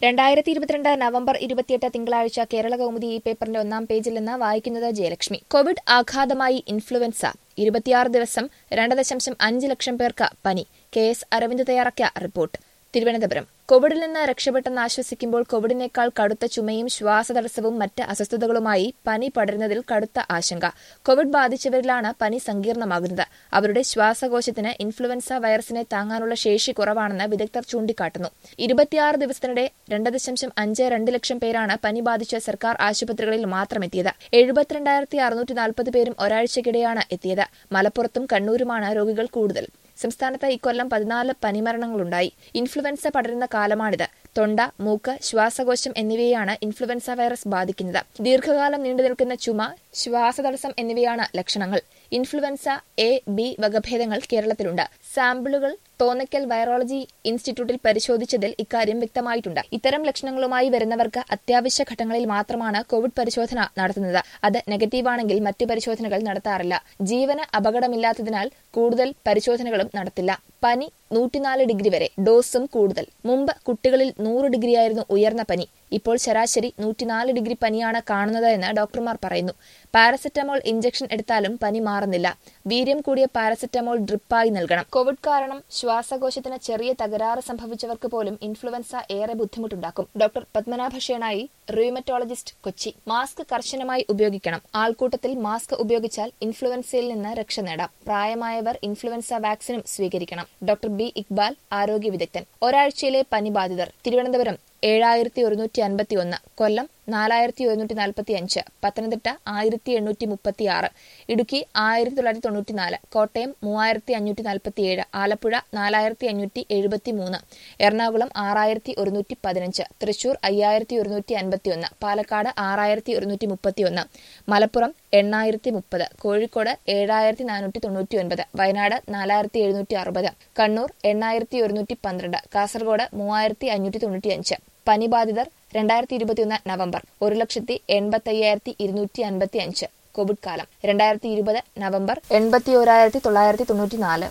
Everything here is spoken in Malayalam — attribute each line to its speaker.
Speaker 1: രണ്ടായിരത്തി ഇരുപത്തിരണ്ട് നവംബർ ഇരുപത്തിയെട്ട് തിങ്കളാഴ്ച കേരള കൗമുദി ഈ പേപ്പറിന്റെ ഒന്നാം പേജിൽ നിന്ന് വായിക്കുന്നത് ജയലക്ഷ്മി കോവിഡ് ആഘാതമായി ഇൻഫ്ലുവൻസ ഇരുപത്തിയാറ് ദിവസം രണ്ട് ദശാംശം അഞ്ച് ലക്ഷം പേർക്ക് പനി കെ എസ് അരവിന്ദ് തയ്യാറാക്കിയ റിപ്പോർട്ട് തിരുവനന്തപുരം കോവിഡിൽ നിന്ന് രക്ഷപ്പെട്ടെന്ന് ആശ്വസിക്കുമ്പോൾ കോവിഡിനേക്കാൾ കടുത്ത ചുമയും ശ്വാസതടസ്സവും മറ്റ് അസ്വസ്ഥതകളുമായി പനി പടരുന്നതിൽ കടുത്ത ആശങ്ക കോവിഡ് ബാധിച്ചവരിലാണ് പനി സങ്കീർണമാകുന്നത് അവരുടെ ശ്വാസകോശത്തിന് ഇൻഫ്ലുവൻസ വൈറസിനെ താങ്ങാനുള്ള ശേഷി കുറവാണെന്ന് വിദഗ്ധർ ചൂണ്ടിക്കാട്ടുന്നു ഇരുപത്തിയാറ് ദിവസത്തിനിടെ രണ്ട് ദശാംശം അഞ്ച് രണ്ട് ലക്ഷം പേരാണ് പനി ബാധിച്ച സർക്കാർ ആശുപത്രികളിൽ മാത്രം എത്തിയത് എഴുപത്തിരണ്ടായിരത്തി അറുന്നൂറ്റി നാൽപ്പത് പേരും ഒരാഴ്ചക്കിടെയാണ് എത്തിയത് മലപ്പുറത്തും കണ്ണൂരുമാണ് രോഗികൾ കൂടുതൽ സംസ്ഥാനത്ത് ഇക്കൊല്ലം പതിനാല് പനിമരണങ്ങളുണ്ടായി ഇൻഫ്ലുവൻസ പടരുന്ന കാലമാണിത് തൊണ്ട മൂക്ക് ശ്വാസകോശം എന്നിവയെയാണ് ഇൻഫ്ലുവൻസ വൈറസ് ബാധിക്കുന്നത് ദീർഘകാലം നീണ്ടുനിൽക്കുന്ന ചുമ ശ്വാസതടസ്സം എന്നിവയാണ് ലക്ഷണങ്ങൾ ഇൻഫ്ലുവൻസ എ ബി വകഭേദങ്ങൾ കേരളത്തിലുണ്ട് സാമ്പിളുകൾ തോന്നയ്ക്കൽ വൈറോളജി ഇൻസ്റ്റിറ്റ്യൂട്ടിൽ പരിശോധിച്ചതിൽ ഇക്കാര്യം വ്യക്തമായിട്ടുണ്ട് ഇത്തരം ലക്ഷണങ്ങളുമായി വരുന്നവർക്ക് അത്യാവശ്യ ഘട്ടങ്ങളിൽ മാത്രമാണ് കോവിഡ് പരിശോധന നടത്തുന്നത് അത് നെഗറ്റീവാണെങ്കിൽ മറ്റു പരിശോധനകൾ നടത്താറില്ല ജീവന് അപകടമില്ലാത്തതിനാൽ കൂടുതൽ പരിശോധനകളും നടത്തില്ല പനി നൂറ്റിനാല് ഡിഗ്രി വരെ ഡോസും കൂടുതൽ മുമ്പ് കുട്ടികളിൽ നൂറ് ഡിഗ്രിയായിരുന്നു ഉയർന്ന പനി ഇപ്പോൾ ശരാശരി നൂറ്റിനാല് ഡിഗ്രി പനിയാണ് കാണുന്നത് എന്ന് ഡോക്ടർമാർ പറയുന്നു പാരസെറ്റമോൾ ഇഞ്ചക്ഷൻ എടുത്താലും പനി മാറുന്നില്ല വീര്യം കൂടിയ പാരസെറ്റമോൾ ഡ്രിപ്പായി നൽകണം കോവിഡ് കാരണം ശ്വാസകോശത്തിന് ചെറിയ തകരാറ് സംഭവിച്ചവർക്ക് പോലും ഇൻഫ്ലുവൻസ ഏറെ ബുദ്ധിമുട്ടുണ്ടാക്കും doctor Padmanabha Shenoy rheumatologist Kochi mask കർശനമായി ഉപയോഗിക്കണം ആൾക്കൂട്ടത്തിൽ മാസ്ക് ഉപയോഗിച്ചാൽ ഇൻഫ്ലുവൻസയിൽ നിന്ന് രക്ഷ നേടാം പ്രായമായവർ ഇൻഫ്ലുവൻസ വാക്സിനും സ്വീകരിക്കണം ഡോക്ടർ ബി ഇക്ബാൽ ആരോഗ്യ വിദഗ്ധൻ ഒരാഴ്ചയിലെ പനി ബാധിതർ തിരുവനന്തപുരം ഏഴായിരത്തി ഒരുന്നൂറ്റി അൻപത്തി ഒന്ന് കൊല്ലം നാലായിരത്തി ഒരുന്നൂറ്റി നാൽപ്പത്തി അഞ്ച് പത്തനംതിട്ട ആയിരത്തി എണ്ണൂറ്റി മുപ്പത്തി ആറ് ഇടുക്കി ആയിരത്തി തൊള്ളായിരത്തി തൊണ്ണൂറ്റിനാല് കോട്ടയം മൂവായിരത്തി അഞ്ഞൂറ്റി നാൽപ്പത്തി ഏഴ് ആലപ്പുഴ നാലായിരത്തി അഞ്ഞൂറ്റി എഴുപത്തി മൂന്ന് എറണാകുളം ആറായിരത്തി ഒരുന്നൂറ്റി പതിനഞ്ച് തൃശൂർ അയ്യായിരത്തി ഒരുന്നൂറ്റി അൻപത്തി ഒന്ന് പാലക്കാട് ആറായിരത്തി ഒരുന്നൂറ്റി മുപ്പത്തി ഒന്ന് മലപ്പുറം എണ്ണായിരത്തി മുപ്പത് കോഴിക്കോട് ഏഴായിരത്തി നാനൂറ്റി തൊണ്ണൂറ്റി ഒൻപത് വയനാട് നാലായിരത്തി എഴുന്നൂറ്റി അറുപത് കണ്ണൂർ എണ്ണായിരത്തി ഒരുന്നൂറ്റി പന്ത്രണ്ട് കാസർഗോഡ് മൂവായിരത്തി അഞ്ഞൂറ്റി തൊണ്ണൂറ്റി അഞ്ച് പനിബാധിതർ രണ്ടായിരത്തി ഇരുപത്തിയൊന്ന് നവംബർ ഒരു ലക്ഷത്തി എൺപത്തി അയ്യായിരത്തി ഇരുന്നൂറ്റി അൻപത്തി അഞ്ച് കോവിഡ് കാലം രണ്ടായിരത്തി ഇരുപത് നവംബർ എൺപത്തി ഒരായിരത്തി തൊള്ളായിരത്തി തൊണ്ണൂറ്റി നാല്